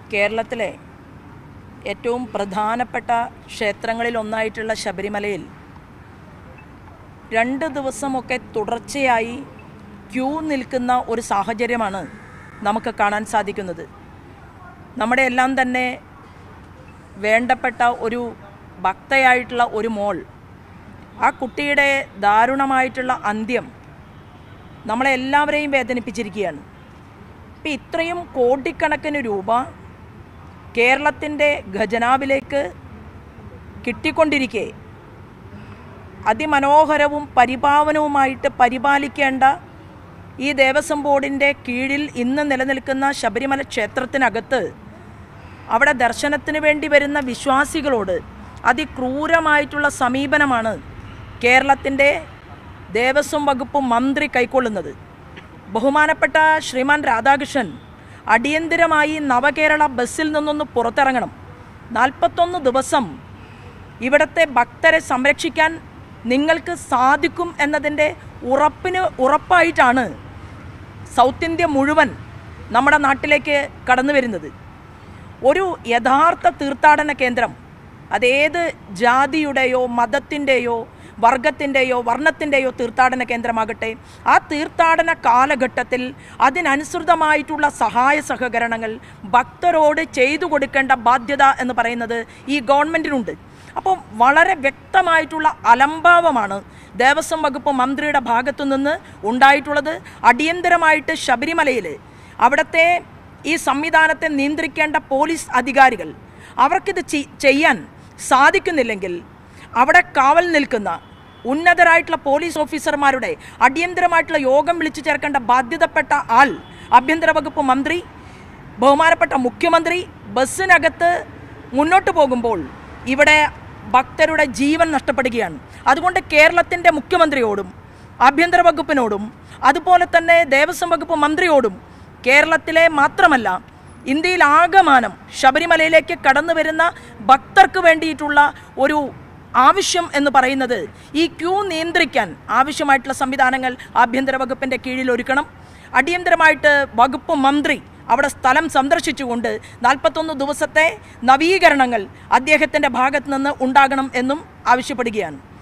കേരളത്തിലെ ഏറ്റവും പ്രധാനപ്പെട്ട ക്ഷേത്രങ്ങളിൽ ഒന്നായിട്ടുള്ള ശബരിമലയിൽ രണ്ട് ദിവസമൊക്കെ തുടർച്ചയായി ക്യൂ നിൽക്കുന്ന ഒരു സാഹചര്യമാണ് നമുക്ക് കാണാൻ സാധിക്കുന്നത് നമ്മുടെ എല്ലാം തന്നെ വേണ്ടപ്പെട്ട ഒരു ഭക്തയായിട്ടുള്ള ഒരു മോൾ ആ കുട്ടിയുടെ ദാരുണമായിട്ടുള്ള അന്ത്യം നമ്മളെ എല്ലാവരെയും വേദനിപ്പിച്ചിരിക്കുകയാണ് ഇപ്പം ഇത്രയും കോടിക്കണക്കിന് രൂപ കേരളത്തിൻ്റെ ഖജനാവിലേക്ക് കിട്ടിക്കൊണ്ടിരിക്കെ അതിമനോഹരവും പരിപാവനവുമായിട്ട് പരിപാലിക്കേണ്ട ഈ ദേവസ്വം ബോർഡിൻ്റെ കീഴിൽ ഇന്ന് നിലനിൽക്കുന്ന ശബരിമല ക്ഷേത്രത്തിനകത്ത് അവിടെ ദർശനത്തിന് വേണ്ടി വരുന്ന വിശ്വാസികളോട് അതിക്രൂരമായിട്ടുള്ള സമീപനമാണ് കേരളത്തിൻ്റെ ദേവസ്വം വകുപ്പ് മന്ത്രി കൈക്കൊള്ളുന്നത് ബഹുമാനപ്പെട്ട ശ്രീമാൻ രാധാകൃഷ്ണൻ അടിയന്തിരമായി നവകേരള ബസ്സിൽ നിന്നൊന്ന് പുറത്തിറങ്ങണം നാൽപ്പത്തൊന്ന് ദിവസം ഇവിടുത്തെ ഭക്തരെ സംരക്ഷിക്കാൻ നിങ്ങൾക്ക് സാധിക്കും എന്നതിൻ്റെ ഉറപ്പിന് ഉറപ്പായിട്ടാണ് സൗത്ത് ഇന്ത്യ മുഴുവൻ നമ്മുടെ നാട്ടിലേക്ക് കടന്നു വരുന്നത് ഒരു യഥാർത്ഥ തീർത്ഥാടന കേന്ദ്രം അതേത് ജാതിയുടെയോ മതത്തിൻ്റെയോ വർഗത്തിൻ്റെയോ വർണ്ണത്തിൻ്റെയോ തീർത്ഥാടന കേന്ദ്രമാകട്ടെ ആ തീർത്ഥാടന കാലഘട്ടത്തിൽ അതിനനുസൃതമായിട്ടുള്ള സഹായ സഹകരണങ്ങൾ ഭക്തരോട് ചെയ്തു കൊടുക്കേണ്ട ബാധ്യത എന്ന് പറയുന്നത് ഈ ഗവൺമെൻറ്റിനുണ്ട് അപ്പോൾ വളരെ വ്യക്തമായിട്ടുള്ള അലംഭാവമാണ് ദേവസ്വം വകുപ്പ് മന്ത്രിയുടെ ഭാഗത്തു നിന്ന് ഉണ്ടായിട്ടുള്ളത് അടിയന്തരമായിട്ട് ശബരിമലയിൽ അവിടുത്തെ ഈ സംവിധാനത്തെ നിയന്ത്രിക്കേണ്ട പോലീസ് അധികാരികൾ അവർക്കിത് ചെ- ചെയ്യാൻ സാധിക്കുന്നില്ലെങ്കിൽ അവിടെ കാവൽ നിൽക്കുന്ന ഉന്നതരായിട്ടുള്ള പോലീസ് ഓഫീസർമാരുടെ അടിയന്തരമായിട്ടുള്ള യോഗം വിളിച്ചു ചേർക്കേണ്ട ബാധ്യതപ്പെട്ട ആൾ ആഭ്യന്തര വകുപ്പ് മന്ത്രി ബഹുമാനപ്പെട്ട മുഖ്യമന്ത്രി ബസ്സിനകത്ത് മുന്നോട്ട് പോകുമ്പോൾ ഇവിടെ ഭക്തരുടെ ജീവൻ നഷ്ടപ്പെടുകയാണ് അതുകൊണ്ട് കേരളത്തിൻ്റെ മുഖ്യമന്ത്രിയോടും ആഭ്യന്തര വകുപ്പിനോടും അതുപോലെ തന്നെ ദേവസ്വം വകുപ്പ് മന്ത്രിയോടും കേരളത്തിലെ മാത്രമല്ല ഇന്ത്യയിൽ ആകമാനം ശബരിമലയിലേക്ക് കടന്നു വരുന്ന ഭക്തർക്ക് വേണ്ടിയിട്ടുള്ള ഒരു ആവശ്യം എന്ന് പറയുന്നത് ഈ ക്യൂ നിയന്ത്രിക്കാൻ ആവശ്യമായിട്ടുള്ള സംവിധാനങ്ങൾ ആഭ്യന്തര വകുപ്പിൻ്റെ കീഴിൽ ഒരുക്കണം അടിയന്തരമായിട്ട് വകുപ്പ് മന്ത്രി അവിടെ സ്ഥലം സന്ദർശിച്ചുകൊണ്ട് നാൽപ്പത്തൊന്ന് ദിവസത്തെ നവീകരണങ്ങൾ അദ്ദേഹത്തിൻ്റെ ഭാഗത്ത് നിന്ന് ഉണ്ടാകണം എന്നും ആവശ്യപ്പെടുകയാണ്